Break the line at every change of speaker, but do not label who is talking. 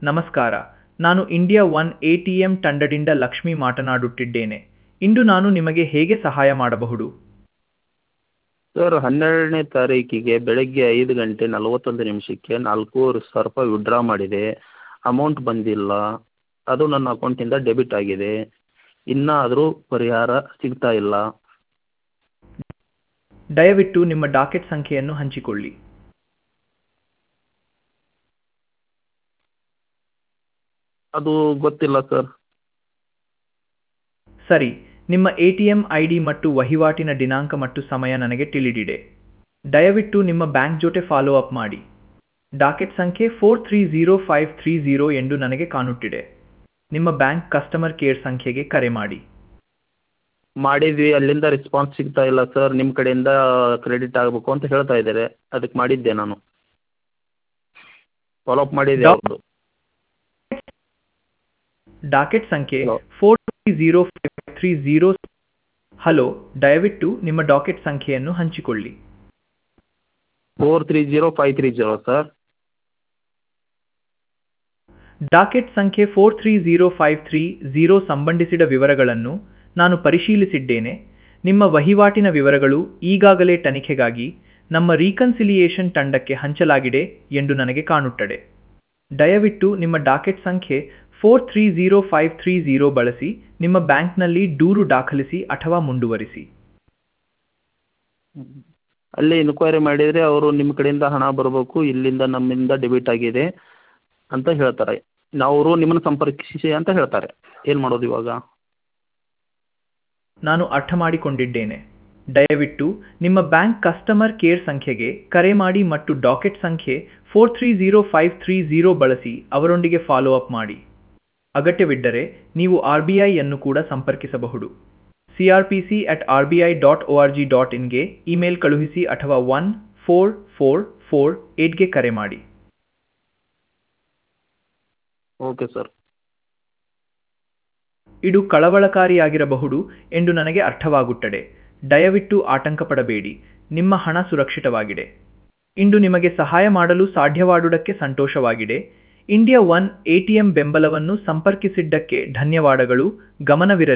ನಮಸ್ಕಾರ ನಾನು India One A T M ತಂಡದಿಂದ ಲಕ್ಷ್ಮಿ ಮಾತನಾಡುತ್ತಿದ್ದೇನೆ ಇಂದು ನಾನು ನಿಮಗೆ ಹೇಗೆ ಸಹಾಯ ಮಾಡಬಹುದು
ಸರ್ ಹನ್ನೆರಡನೇ ತಾರೀಕಿಗೆ ಬೆಳಗ್ಗೆ ಐದು ಗಂಟೆ ನಲವತ್ತೊಂದು ನಿಮಿಷಕ್ಕೆ ನಾಲ್ಕೂವರೆ ಸಾವಿರ ರೂಪಾಯಿ ವಿಡ್ರಾ ಮಾಡಿದೆ ಅಮೌಂಟ್ ಬಂದಿಲ್ಲ ಅದು ನನ್ನ ಅಕೌಂಟಿಂದ ಡೆಬಿಟ್ ಆಗಿದೆ ಇನ್ನಾದರೂ ಪರಿಹಾರ ಸಿಗ್ತಾ ಇಲ್ಲ
ದಯವಿಟ್ಟು ನಿಮ್ಮ ಡಾಕೆಟ್ ಸಂಖ್ಯೆಯನ್ನು ಹಂಚಿಕೊಳ್ಳಿ
ಅದು ಗೊತ್ತಿಲ್ಲ ಸರ್
ಸರಿ ನಿಮ್ಮ A T M I D ಮತ್ತು ವಹಿವಾಟಿನ ದಿನಾಂಕ ಮತ್ತು ಸಮಯ ನನಗೆ ತಿಳಿದಿದೆ ದಯವಿಟ್ಟು ನಿಮ್ಮ ಬ್ಯಾಂಕ್ ಜೊತೆ ಫಾಲೋ ಅಪ್ ಮಾಡಿ ಡಾಕೆಟ್ ಸಂಖ್ಯೆ four three zero five three zero ಎಂದು ನನಗೆ ಕಾಣುತ್ತಿದೆ ನಿಮ್ಮ ಬ್ಯಾಂಕ್ ಕಸ್ಟಮರ್ ಕೇರ್ ಸಂಖ್ಯೆಗೆ ಕರೆ ಮಾಡಿ
ಮಾಡಿದ್ವಿ ಅಲ್ಲಿಂದ ರೆಸ್ಪಾನ್ಸ್ ಸಿಗ್ತಾ ಇಲ್ಲ ಸರ್ ನಿಮ್ಮ ಕಡೆಯಿಂದ ಕ್ರೆಡಿಟ್ ಆಗಬೇಕು ಅಂತ ಹೇಳ್ತಾ ಇದ್ದಾರೆ ಅದಕ್ಕೆ ಮಾಡಿದ್ದೆ ನಾನು ಫಾಲೋ ಅಪ್ ಮಾಡಿದ್ದೆ
ಡಾಕ್-
ಅವ್ರದ್ದು
ಡಾಕೆಟ್ ಸಂಖ್ಯೆ
Hello.
Four three zero five three zero hello ದಯವಿಟ್ಟು ನಿಮ್ಮ ಡಾಕೆಟ್ ಸಂಖ್ಯೆಯನ್ನು ಹಂಚಿಕೊಳ್ಳಿ
four three zero five three zero sir
docket ಸಂಖ್ಯೆ four three zero five three zero ಸಂಬಂಧಿಸಿದ ವಿವರಗಳನ್ನು ನಾನು ಪರಿಶೀಲಿಸಿದ್ದೇನೆ ನಿಮ್ಮ ವಹಿವಾಟಿನ ವಿವರಗಳು ಈಗಾಗಲೇ ತನಿಖೆಗಾಗಿ ನಮ್ಮ ರೀಕನ್ಸಿಲಿಯೇಷನ್ ತಂಡಕ್ಕೆ ಹಂಚಲಾಗಿದೆ ಎಂದು ನನಗೆ ಕಾಣುತ್ತದೆ ದಯವಿಟ್ಟು ನಿಮ್ಮ ಡಾಕೆಟ್ ಸಂಖ್ಯೆ four three zero five three zero ಬಳಸಿ ನಿಮ್ಮ ಬ್ಯಾಂಕ್ನಲ್ಲಿ ದೂರು ದಾಖಲಿಸಿ ಅಥವಾ ಮುಂದುವರಿಸಿ
ಅಲ್ಲಿ ಇನ್ಕ್ವೈರಿ ಮಾಡಿದರೆ ಅವರು ನಿಮ್ಮ ಕಡೆಯಿಂದ ಹಣ ಬರಬೇಕು ಇಲ್ಲಿಂದ ನಮ್ಮಿಂದ ಡೆಬಿಟ್ ಆಗಿದೆ ಅಂತ ಹೇಳ್ತಾರೆ ಅವರು ನಿಮ್ಮನ್ನು ಸಂಪರ್ಕಿಸಿ ಅಂತ ಹೇಳ್ತಾರೆ ಏನು ಮಾಡೋದು ಇವಾಗ
ನಾನು ಅರ್ಥ ಮಾಡಿಕೊಂಡಿದ್ದೇನೆ ದಯವಿಟ್ಟು ನಿಮ್ಮ ಬ್ಯಾಂಕ್ ಕಸ್ಟಮರ್ ಕೇರ್ ಸಂಖ್ಯೆಗೆ ಕರೆ ಮಾಡಿ ಮತ್ತು ಡಾಕೆಟ್ ಸಂಖ್ಯೆ four three zero five three zero ಬಳಸಿ ಅವರೊಂದಿಗೆ ಫಾಲೋ ಅಪ್ ಮಾಡಿ ಅಗತ್ಯವಿದ್ದರೆ ನೀವು ಆರ್ ಬಿ ಐಯನ್ನು ಕೂಡ ಸಂಪರ್ಕಿಸಬಹುದು C R P C at R B I dot O R G dot ಇನ್ಗೆ ಇಮೇಲ್ ಕಳುಹಿಸಿ ಅಥವಾ ಒನ್ ಫೋರ್ ಫೋರ್ ಫೋರ್ ಏಟ್ಗೆ ಕರೆ ಮಾಡಿ
ಓಕೆ ಸರ್
ಇದು ಕಳವಳಕಾರಿಯಾಗಿರಬಹುದು ಎಂದು ನನಗೆ ಅರ್ಥವಾಗುತ್ತದೆ ದಯವಿಟ್ಟು ಆತಂಕ ಪಡಬೇಡಿ ನಿಮ್ಮ ಹಣ ಸುರಕ್ಷಿತವಾಗಿದೆ ಇಂದು ನಿಮಗೆ ಸಹಾಯ ಮಾಡಲು ಸಾಧ್ಯವಾದುದಕ್ಕೆ ಸಂತೋಷವಾಗಿದೆ ಇಂಡಿಯಾ ಒನ್ ಎಟಿಎಂ ಬೆಂಬಲವನ್ನು ಸಂಪರ್ಕಿಸಿದ್ದಕ್ಕೆ ಧನ್ಯವಾದಗಳು ಗಮನವಿರಲಿ